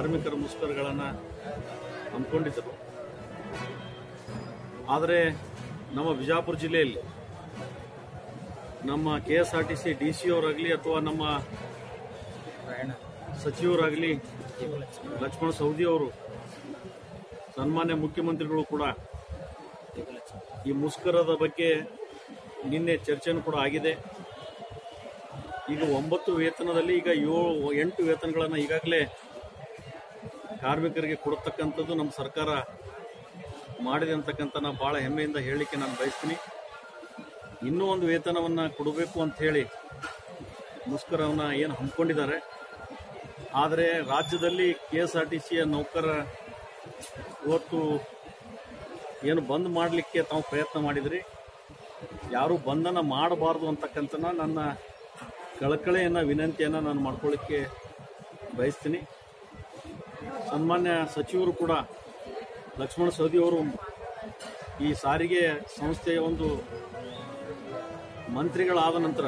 ಕಾರ್ಮಿಕರ ಮುಷ್ಕರಗಳನ್ನು ಹಮ್ಮಿಕೊಂಡಿದ್ದರು ಆದರೆ ನಮ್ಮ ಬಿಜಾಪುರ ಜಿಲ್ಲೆಯಲ್ಲಿ ನಮ್ಮ K S R T C D C ಅವರಾಗಲಿ ಅಥವಾ ನಮ್ಮ ಸಚಿವರಾಗಲಿ ಲಕ್ಷ್ಮಣ ಸವದಿ ಅವರು ಸನ್ಮಾನ್ಯ ಮುಖ್ಯಮಂತ್ರಿಗಳು ಕೂಡ ಈ ಮುಷ್ಕರದ ಬಗ್ಗೆ ನಿನ್ನೆ ಚರ್ಚೆನೂ ಕೂಡ ಆಗಿದೆ ಈಗ ಒಂಬತ್ತು ವೇತನದಲ್ಲಿ ಈಗ ಏಳು ಎಂಟು ವೇತನಗಳನ್ನು ಈಗಾಗಲೇ ಕಾರ್ಮಿಕರಿಗೆ ಕೊಡತಕ್ಕಂಥದ್ದು ನಮ್ಮ ಸರ್ಕಾರ ಮಾಡಿದೆ ಅಂತಕ್ಕಂಥ ನಾನು ಭಾಳ ಹೆಮ್ಮೆಯಿಂದ ಹೇಳಲಿಕ್ಕೆ ನಾನು ಬಯಸ್ತೀನಿ ಇನ್ನೂ ಒಂದು ವೇತನವನ್ನು ಕೊಡಬೇಕು ಅಂತ ಹೇಳಿ ಮುಷ್ಕರವನ್ನು ಏನು ಹಮ್ಮಿಕೊಂಡಿದ್ದಾರೆ ಆದರೆ ರಾಜ್ಯದಲ್ಲಿ ಕೆ ಎಸ್ ಆರ್ ಟಿ ಸಿಯ ನೌಕರ ಇವತ್ತು ಏನು ಬಂದ್ ಮಾಡಲಿಕ್ಕೆ ತಾವು ಪ್ರಯತ್ನ ಮಾಡಿದ್ರಿ ಯಾರು ಬಂಧನ ಮಾಡಬಾರ್ದು ಅಂತಕ್ಕಂಥ ನನ್ನ ಕಳಕಳೆಯನ್ನು ವಿನಂತಿಯನ್ನು ನಾನು ಮಾಡ್ಕೊಳ್ಳಿಕ್ಕೆ ಬಯಸ್ತೀನಿ ಸನ್ಮಾನ್ಯ ಸಚಿವರು ಕೂಡ ಲಕ್ಷ್ಮಣ ಸವದಿ ಅವರು ಈ ಸಾರಿಗೆ ಸಂಸ್ಥೆಯ ಒಂದು ಮಂತ್ರಿಗಳಾದ ನಂತರ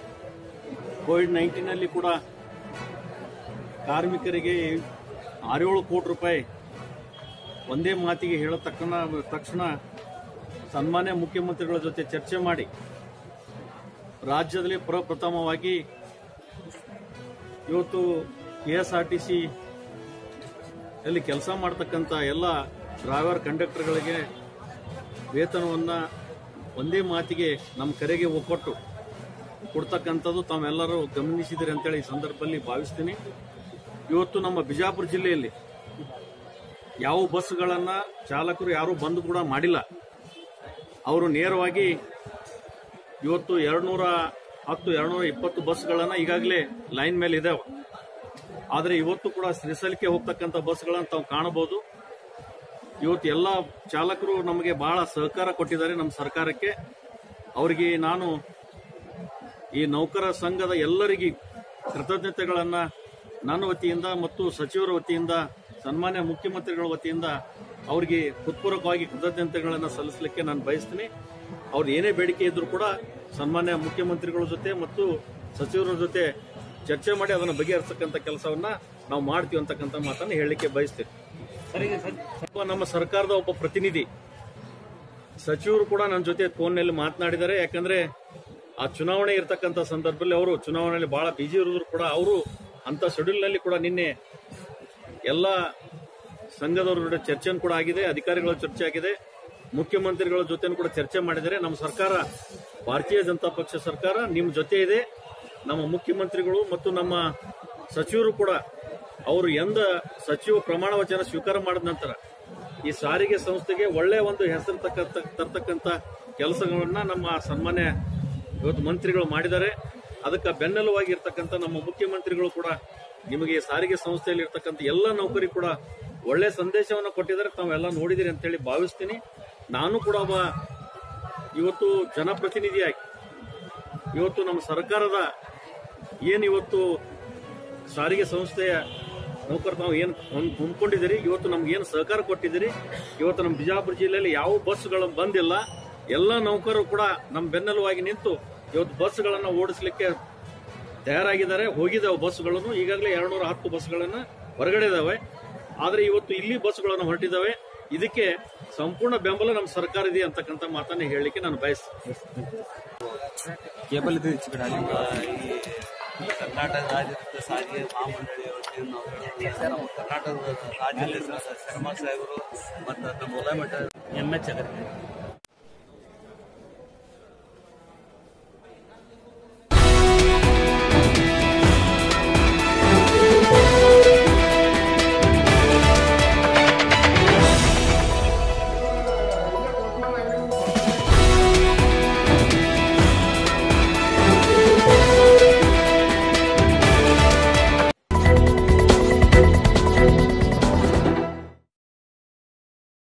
ಕೋವಿಡ್ ನೈನ್ಟೀನಲ್ಲಿ ಕೂಡ ಕಾರ್ಮಿಕರಿಗೆ ಆರೇಳು ಕೋಟಿ ರೂಪಾಯಿ ಒಂದೇ ಮಾತಿಗೆ ಹೇಳತಕ್ಕನ ತಕ್ಷಣ ಸನ್ಮಾನ್ಯ ಮುಖ್ಯಮಂತ್ರಿಗಳ ಜೊತೆ ಚರ್ಚೆ ಮಾಡಿ ರಾಜ್ಯದಲ್ಲಿ ಪ್ರಪ್ರಥಮವಾಗಿ ಇವತ್ತು K S R T C ಅಲ್ಲಿ ಕೆಲಸ ಮಾಡ್ತಕ್ಕಂಥ ಎಲ್ಲ ಡ್ರೈವರ್ ಕಂಡಕ್ಟರ್ಗಳಿಗೆ ವೇತನವನ್ನು ಒಂದೇ ಮಾತಿಗೆ ನಮ್ಮ ಕರೆಗೆ ಒಪ್ಪಟ್ಟು ಕೊಡ್ತಕ್ಕಂಥದ್ದು ತಾವೆಲ್ಲರೂ ಗಮನಿಸಿದಿರಿ ಅಂತೇಳಿ ಈ ಸಂದರ್ಭದಲ್ಲಿ ಭಾವಿಸ್ತೀನಿ ಇವತ್ತು ನಮ್ಮ ಬಿಜಾಪುರ ಜಿಲ್ಲೆಯಲ್ಲಿ ಯಾವ ಬಸ್ಗಳನ್ನು ಚಾಲಕರು ಯಾರೂ ಬಂದ್ ಕೂಡ ಮಾಡಿಲ್ಲ ಅವರು ನೇರವಾಗಿ ಇವತ್ತು ಎರಡ್ನೂರ ಹತ್ತು ಎರಡ್ನೂರ ಇಪ್ಪತ್ತು ಬಸ್ಗಳನ್ನು ಈಗಾಗಲೇ ಲೈನ್ ಮೇಲೆ ಇದಾವೆ ಆದರೆ ಇವತ್ತು ಕೂಡ ಶ್ರೀಸಲಿಕೆ ಹೋಗ್ತಕ್ಕಂಥ ಬಸ್ಗಳನ್ನು ತಾವು ಕಾಣಬಹುದು ಇವತ್ತು ಎಲ್ಲ ಚಾಲಕರು ನಮಗೆ ಬಹಳ ಸಹಕಾರ ಕೊಟ್ಟಿದ್ದಾರೆ ನಮ್ಮ ಸರ್ಕಾರಕ್ಕೆ ಅವರಿಗೆ ನಾನು ಈ ನೌಕರ ಸಂಘದ ಎಲ್ಲರಿಗೆ ಕೃತಜ್ಞತೆಗಳನ್ನ ನನ್ನ ವತಿಯಿಂದ ಮತ್ತು ಸಚಿವರ ವತಿಯಿಂದ ಸನ್ಮಾನ್ಯ ಮುಖ್ಯಮಂತ್ರಿಗಳ ವತಿಯಿಂದ ಅವರಿಗೆ ಹೃತ್ಪೂರ್ವಕವಾಗಿ ಕೃತಜ್ಞತೆಗಳನ್ನು ಸಲ್ಲಿಸಲಿಕ್ಕೆ ನಾನು ಬಯಸ್ತೀನಿ ಅವ್ರು ಏನೇ ಬೇಡಿಕೆ ಇದ್ರೂ ಕೂಡ ಸನ್ಮಾನ್ಯ ಮುಖ್ಯಮಂತ್ರಿಗಳ ಜೊತೆ ಮತ್ತು ಸಚಿವರ ಜೊತೆ ಚರ್ಚೆ ಮಾಡಿ ಅದನ್ನು ಬಗೆಹರಿಸತಕ್ಕಂಥ ಕೆಲಸವನ್ನ ನಾವು ಮಾಡ್ತೀವಿ ಅಂತಕ್ಕಂಥ ಮಾತನ್ನು ಹೇಳಲಿಕ್ಕೆ ಬಯಸ್ತೀನಿ ಒಬ್ಬ ನಮ್ಮ ಸರ್ಕಾರದ ಒಬ್ಬ ಪ್ರತಿನಿಧಿ ಸಚಿವರು ಕೂಡ ನನ್ನ ಜೊತೆ ಫೋನ್ನಲ್ಲಿ ಮಾತನಾಡಿದ್ದಾರೆ ಯಾಕಂದ್ರೆ ಆ ಚುನಾವಣೆ ಇರತಕ್ಕಂಥ ಸಂದರ್ಭದಲ್ಲಿ ಅವರು ಚುನಾವಣೆಯಲ್ಲಿ ಬಹಳ ಬಿಜಿ ಇರೋದ್ರು ಕೂಡ ಅವರು ಅಂತ ಶೆಡ್ಯೂಲ್ನಲ್ಲಿ ಕೂಡ ನಿನ್ನೆ ಎಲ್ಲ ಸಂಘದವರ ಜೊತೆ ಚರ್ಚೆನೂ ಕೂಡ ಆಗಿದೆ ಅಧಿಕಾರಿಗಳ ಚರ್ಚೆ ಆಗಿದೆ ಮುಖ್ಯಮಂತ್ರಿಗಳ ಜೊತೆ ಕೂಡ ಚರ್ಚೆ ಮಾಡಿದರೆ ನಮ್ಮ ಸರ್ಕಾರ ಭಾರತೀಯ ಜನತಾ ಪಕ್ಷ ಸರ್ಕಾರ ನಿಮ್ಮ ಜೊತೆ ಇದೆ ನಮ್ಮ ಮುಖ್ಯಮಂತ್ರಿಗಳು ಮತ್ತು ನಮ್ಮ ಸಚಿವರು ಕೂಡ ಅವರು ಎಂದ ಸಚಿವ ಪ್ರಮಾಣ ವಚನ ಸ್ವೀಕಾರ ಮಾಡಿದ ನಂತರ ಈ ಸಾರಿಗೆ ಸಂಸ್ಥೆಗೆ ಒಳ್ಳೆಯ ಒಂದು ಹೆಸರು ತಕ್ಕ ತರ್ತಕ್ಕಂಥ ಕೆಲಸಗಳನ್ನ ನಮ್ಮ ಸನ್ಮಾನ್ಯ ಇವತ್ತು ಮಂತ್ರಿಗಳು ಮಾಡಿದ್ದಾರೆ ಅದಕ್ಕೆ ಬೆನ್ನೆಲುವಾಗಿ ಇರ್ತಕ್ಕಂಥ ನಮ್ಮ ಮುಖ್ಯಮಂತ್ರಿಗಳು ಕೂಡ ನಿಮಗೆ ಈ ಸಾರಿಗೆ ಸಂಸ್ಥೆಯಲ್ಲಿ ಇರ್ತಕ್ಕಂಥ ಎಲ್ಲ ನೌಕರಿಗೆ ಕೂಡ ಒಳ್ಳೆ ಸಂದೇಶವನ್ನು ಕೊಟ್ಟಿದ್ದಾರೆ ತಾವೆಲ್ಲ ನೋಡಿದಿರಿ ಅಂತೇಳಿ ಭಾವಿಸ್ತೀನಿ ನಾನು ಕೂಡ ಒಬ್ಬ ಇವತ್ತು ಜನಪ್ರತಿನಿಧಿಯಾಗಿ ಇವತ್ತು ನಮ್ಮ ಸರ್ಕಾರದ ಏನು ಇವತ್ತು ಸಾರಿಗೆ ಸಂಸ್ಥೆಯ ನೌಕರ ತಾವು ಏನು ಹೊಂದ್ಕೊಂಡಿದ್ದೀರಿ ಇವತ್ತು ನಮ್ಗೆ ಏನು ಸಹಕಾರ ಕೊಟ್ಟಿದ್ದೀರಿ ಇವತ್ತು ನಮ್ಮ ಬಿಜಾಪುರ ಜಿಲ್ಲೆಯಲ್ಲಿ ಯಾವ ಬಸ್ಗಳು ಬಂದಿಲ್ಲ ಎಲ್ಲ ನೌಕರರು ಕೂಡ ನಮ್ಮ ಬೆನ್ನೆಲುವಾಗಿ ನಿಂತು ಇವತ್ತು ಬಸ್ಗಳನ್ನು ಓಡಿಸ್ಲಿಕ್ಕೆ ತಯಾರಾಗಿದ್ದಾರೆ ಹೋಗಿದ್ದಾವೆ ಬಸ್ಗಳನ್ನು ಈಗಾಗಲೇ ಎರಡ್ನೂರ ಹತ್ತು ಬಸ್ಗಳನ್ನು ಹೊರಗಡೆ ಇದಾವೆ ಆದರೆ ಇವತ್ತು ಇಲ್ಲಿ ಬಸ್ಗಳನ್ನು ಹೊರಟಿದ್ದಾವೆ ಇದಕ್ಕೆ ಸಂಪೂರ್ಣ ಬೆಂಬಲ ನಮ್ಮ ಸರ್ಕಾರ ಇದೆ ಅಂತಕ್ಕಂಥ ಮಾತನ್ನ ಹೇಳಲಿಕ್ಕೆ ನಾನು ಬಯಸ್ತೀನಿ ಕೇಬಲ್ ಇದು ಈಚೆ ಕಡೆ ಆಗಿದೆ. ಈ ಕರ್ನಾಟಕ ರಾಜ್ಯದ ಸಾರಿಗೆ ಮಹಾಮಂಡಳಿ ವತಿಯಿಂದ ನಾವು ಹೇಳೋದು ನಮ್ಮ ಕರ್ನಾಟಕದ ರಾಜ್ಯದ ಶ್ರಮ ಸಾಹೇಬರು ಮತ್ತು ನಮ್ಮ ಮುಲಾಮಠ ಎಂ ಎಚ್ ಅಗರ್ಕರ್